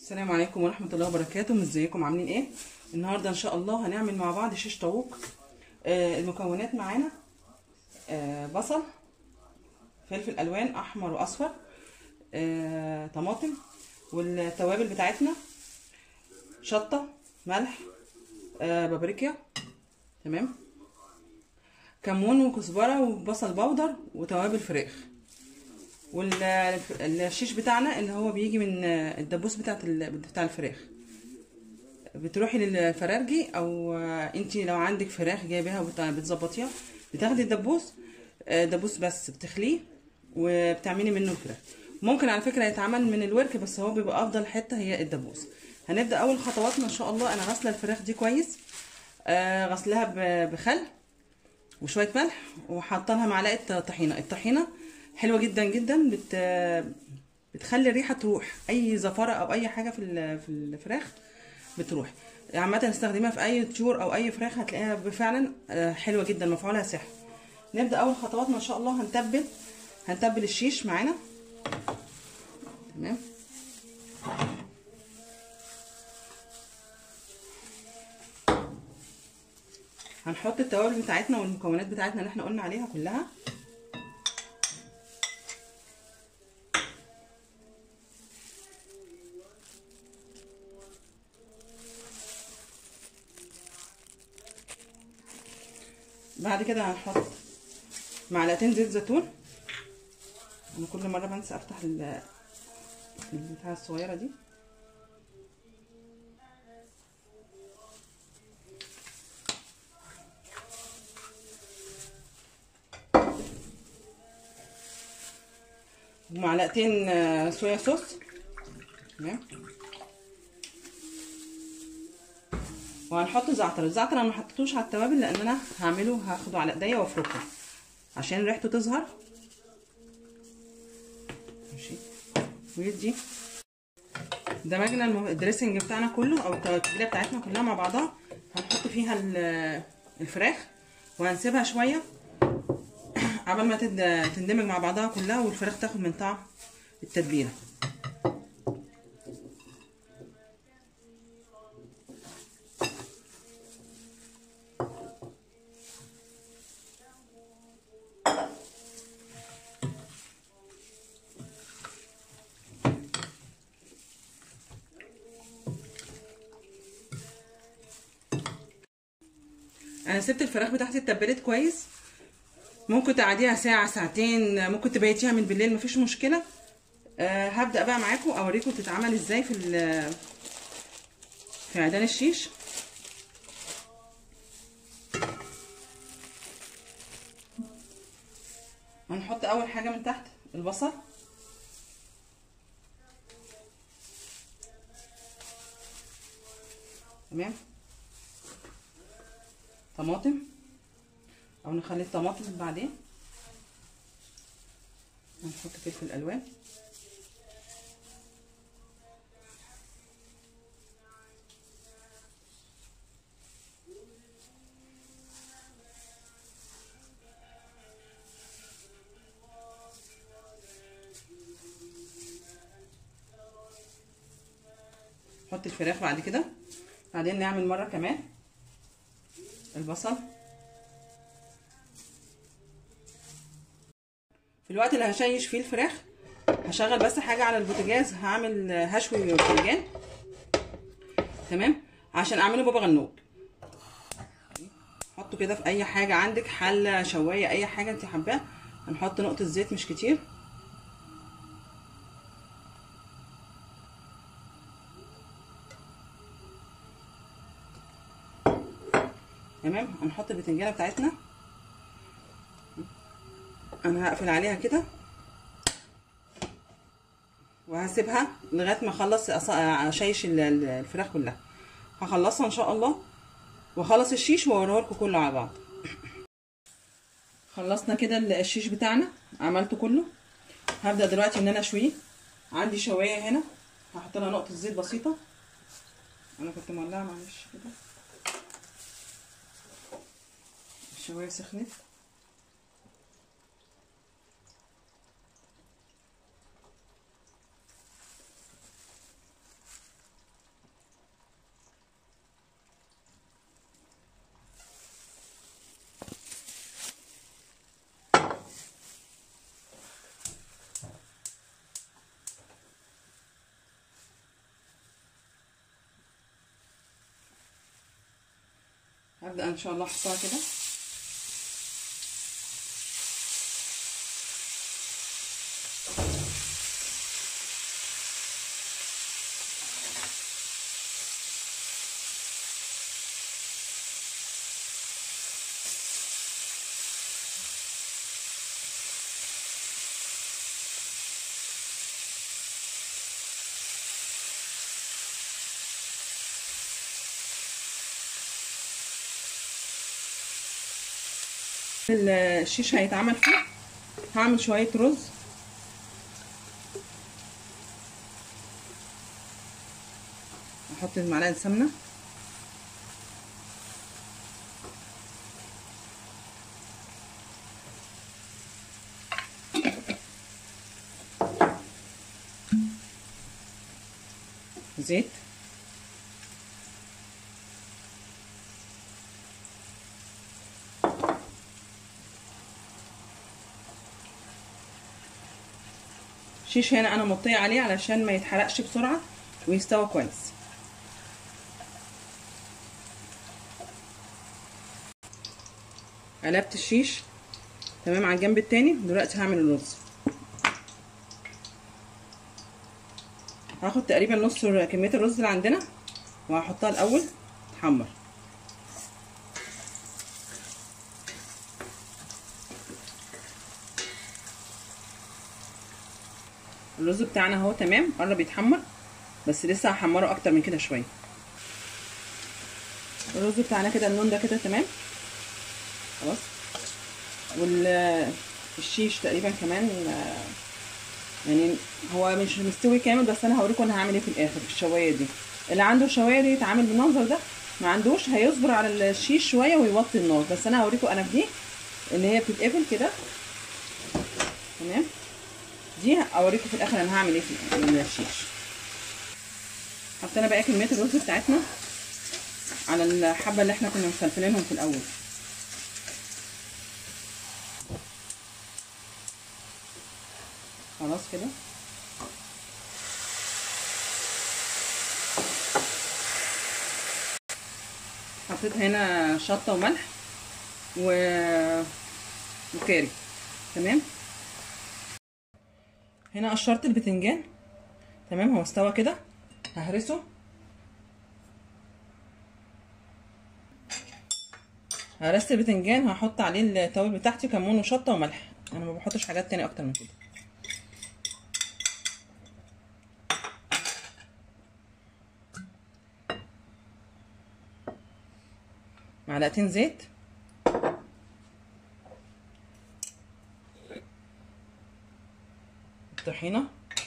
السلام عليكم ورحمة الله وبركاته ازيكم عاملين ايه النهاردة ان شاء الله هنعمل مع بعض شيش طاووق آه المكونات معانا آه بصل فلفل الوان احمر واصفر آه طماطم والتوابل بتاعتنا شطة ملح آه بابريكا تمام كمون وكزبرة وبصل بودر وتوابل فراخ والشيش بتاعنا اللي هو بيجي من الدبوس بتاعت بتاع الفراخ بتروحي للفرارجي او انت لو عندك فراخ جايباها وبتظبطيها بتاخدي الدبوس دبوس بس بتخليه وبتعملي منه الفراخ ممكن على فكره يتعمل من الورك بس هو بيبقى افضل حته هي الدبوس هنبدا اول خطواتنا ان شاء الله انا غاسله الفراخ دي كويس غسلها بخل وشويه ملح وحاطه لها معلقه طحينه الطحينه حلوه جدا جدا بت بتخلي الريحه تروح اي زفره او اي حاجه في في الفراخ بتروح عامه استخدميها في اي طيور او اي فراخ هتلاقيها فعلا حلوه جدا مفعولها سحر نبدا اول خطواتنا ان شاء الله هنتبل هنتبل الشيش معانا تمام هنحط التوابل بتاعتنا والمكونات بتاعتنا اللي احنا قلنا عليها كلها بعد كده هنحط معلقتين زيت زيتون انا كل مره بنسى افتح البتاعه الصغيره دي ومعلقتين صويا صوص تمام وهنحط زعتر الزعتر انا ما حطيتوش على التوابل لان انا هعمله هاخده على ايديا وافركه عشان ريحته تظهر ماشي ويدي دمجنا الدريسنج بتاعنا كله او التتبيله بتاعتنا كلها مع بعضها هنحط فيها الفراخ وهنسيبها شويه قبل ما تندمج مع بعضها كلها والفراخ تاخد من طعم التتبيله انا سبت الفراخ بتاعتي اتبلت كويس ممكن تقعديها ساعه ساعتين ممكن تبيتيها من بالليل مفيش مشكله أه هبدا بقى معاكم اوريكم تتعمل ازاي في في عيدان الشيش هنحط اول حاجه من تحت البصل تمام طماطم او نخلي الطماطم بعدين هنحط فلفل الوان نحط الفراخ بعد كده بعدين نعمل مره كمان البصل في الوقت اللي هشيش فيه الفراخ هشغل بس حاجه على البوتاجاز هعمل هشوي باذنجان تمام عشان اعمله بابا غنوج حطه كده في اي حاجه عندك حله شوايه اي حاجه انت حباها هنحط نقطه زيت مش كتير تمام هنحط البتنجانه بتاعتنا انا هقفل عليها كده وهسيبها لغايه ما اخلص اشيش الفراخ كلها هخلصها ان شاء الله واخلص الشيش واوريه لكم كله على بعض خلصنا كده الشيش بتاعنا عملته كله هبدا دلوقتي ان انا اشويه عندي شوايه هنا هحط لها نقطه زيت بسيطه انا كنت مولعه معلش كده الشوايه سخنت هبدا ان شاء الله احطها كده الشيش هيتعمل فيه هعمل شوية رز احط معلقة سمنة زيت شيش هنا انا مطيه عليه علشان ما يتحرقش بسرعه ويستوى كويس قلبت الشيش تمام على الجنب التاني دلوقتي هعمل الرز هاخد تقريبا نص كميه الرز اللي عندنا وهحطها الاول تحمر الرز بتاعنا اهو تمام قرب يتحمر بس لسه هحمره اكتر من كده شويه الرز بتاعنا كده اللون ده كده تمام خلاص والشيش تقريبا كمان يعني هو مش مستوي كامل بس انا هوريكم انا هعمل ايه في الاخر في الشوايه دي اللي عنده الشوايه دي يتعامل بالمنظر ده ما عندوش هيصبر على الشيش شويه ويوطي النار بس انا هوريكم انا في دي اللي هي بتتقفل كده تمام دي اوريكم في الاخر انا هعمل ايه في الشيش حطينا بقى كميه الرز بتاعتنا على الحبه اللي احنا كنا مفلفلينهم في الاول خلاص كده حطيت هنا شطه وملح و وكاري تمام هنا قشرت البتنجان تمام هو استوى كده ههرسه هرست البتنجان هحط عليه التوابل بتاعتي كمون وشطه وملح انا ما بحطش حاجات تاني اكتر من كده معلقتين زيت الطحينه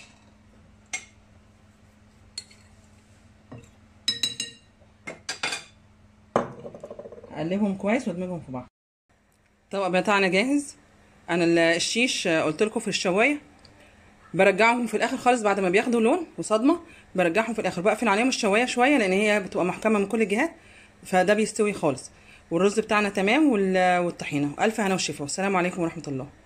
اقلبهم كويس وادمجهم في بعض الطبق بتاعنا جاهز انا الشيش قلت لكم في الشوايه برجعهم في الاخر خالص بعد ما بياخدوا لون وصدمه برجعهم في الاخر بقفل عليهم الشوايه شويه لان هي بتبقى محكمه من كل الجهات فده بيستوي خالص والرز بتاعنا تمام والطحينه الف هنا وشفا والسلام عليكم ورحمه الله